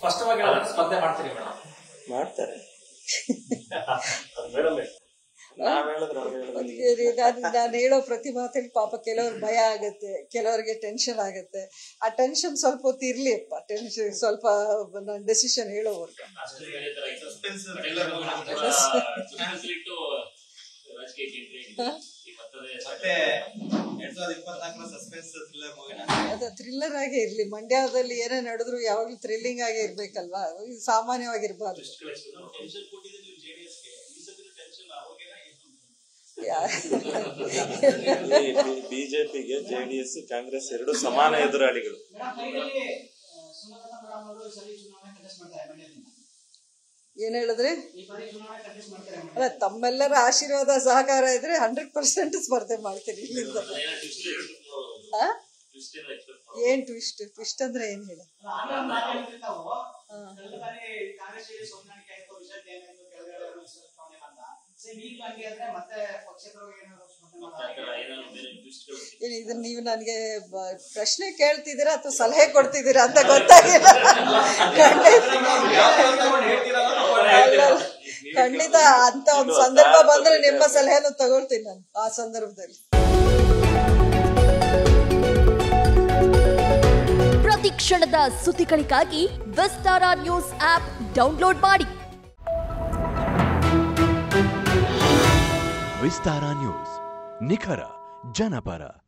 ಸ್ಪಷ್ಟವಾಗಿ ಹೇಳಿದ್ರೆ ಸ್ಪರ್ಧೆ ಮಾಡ್ತೀರಿ ಮೇಡಮ್ ಮಾಡ್ತಾರೆ ಮೇಡಮ್ ನಾವ್ ಹೇಳಿದ್ರೆ ಅವ್ರು ಹೇಳಿದ್ರೆ ಅದಕ್ಕೆ ನಾನು ನಾನು ಹೇಳೋ ಪ್ರತಿ ಮಾತಲ್ಲಿ ಪಾಪ ಕೆಲವ್ರಿಗೆ ಭಯ ಆಗುತ್ತೆ ಕೆಲವರಿಗೆ ಟೆನ್ಷನ್ ಆಗುತ್ತೆ ಆ ಟೆನ್ಷನ್ ಸ್ವಲ್ಪ ಹೊತ್ತು ಇರ್ಲಿ ಅಪ್ಪ ಟೆನ್ಷನ್ ಸ್ವಲ್ಪ ನಾನು ಡೆಸಿಷನ್ ಹೇಳೋವರೆಗೂ ಅಷ್ಟು ಹೇಳಿದ್ರೆ ಆಯ್ತು. Suspense ಟ್ರೈಲರ್ thriller ಕೂಡ ಕೂಡ suspense ಇಟ್ಟು ರಾಜಕೀಯಕ್ಕೆ entry ಆಗಿದೆ. ಈ ಮತ್ತದೇ ಮತ್ತೆ ಎರಡ್ ಸಾವಿರದ ಇಪ್ಪತ್ನಾಲ್ಕರ ಸಸ್ಪೆನ್ಸ್ ಥ್ರಿಲ್ಲರ್ ಮೂವಿನ ಅದು ಥ್ರಿಲ್ಲರ್ ಆಗೇ ಇರ್ಲಿ ಮಂಡ್ಯದಲ್ಲಿ ಏನೇ ನಡೆದ್ರು ಯಾವಾಗಲೂ ಥ್ರಿಲ್ಲಿಂಗ್ ಆಗೇ ಇರ್ಬೇಕಲ್ವಾ ಇದು ಸಾಮಾನ್ಯವಾಗಿರ್ಬಾರ್ದು twist ಗಳಿಸಿದ್ರು. ಟೆನ್ಷನ್ ಕೊಟ್ಟಿದೆ ನೀವು ಜೆಡಿಎಸ್ಗೆ ಈ ಸತಿ ಟೆನ್ಷನ್ ಅವಾಗೇನ ಬಿಜೆಪಿಗೆ ಜೆಡಿಎಸ್ ಕಾಂಗ್ರೆಸ್ ಎರಡು ಸಮಾನ ಎದುರಾಳಿಗಳು ಏನ್ ಹೇಳಿದ್ರೆ ಅಲ್ಲ ತಮ್ಮೆಲ್ಲರ ಆಶೀರ್ವಾದ ಸಹಕಾರ ಇದ್ರೆ ಹಂಡ್ರೆಡ್ ಪರ್ಸೆಂಟ್ ಸ್ಪರ್ಧೆ ಮಾಡ್ತೀನಿ ಇಲ್ಲಿಂದ ಅದೇನೋ twist expect ಮಾಡೋದು. ಆ? Twist ಏನೋ expect ಮಾಡೋದು. ಏನ್ ಟ್ವಿಸ್ಟ್ ಟ್ವಿಸ್ಟ್ ಅಂದ್ರೆ ಏನ್ ಹೇಳಿ ಮತ್ತೆ ಆ ಥರ ಏನಾದ್ರು ಬೇರೆ twist ಗಳು ಸಿಕ್ಕಿದ್ರೆ ಏನ್ ಇದನ್ನ ನೀವು ನನಗೆ ಪ್ರಶ್ನೆ ಕೇಳ್ತಿದ್ದೀರಾ ಅಥವಾ ಸಲಹೆ ಕೊಡ್ತಿದ್ದೀರಾ ಅಂತ ಗೊತ್ತಾಗಿಲ್ಲ ಅಲ್ಲ, ಖಂಡಿತ ಅಂತ ಒಂದು ಸಂದರ್ಭ ಬಂದ್ರೆ ನಿಮ್ಮ ಸಲಹೆನೂ ತಗೊಳ್ತೀನಿ ನಾನು ಆ ಸಂದರ್ಭದಲ್ಲಿ ಪ್ರತಿ ಕ್ಷಣದ ಸುದ್ದಿಗಳಿಗಾಗಿ ವಿಸ್ತಾರ ನ್ಯೂಸ್ ಆಪ್ ಡೌನ್ಲೋಡ್ ಮಾಡಿ ವಿಸ್ತಾರ ನ್ಯೂಸ್ ನಿಖರ ಜನಪರ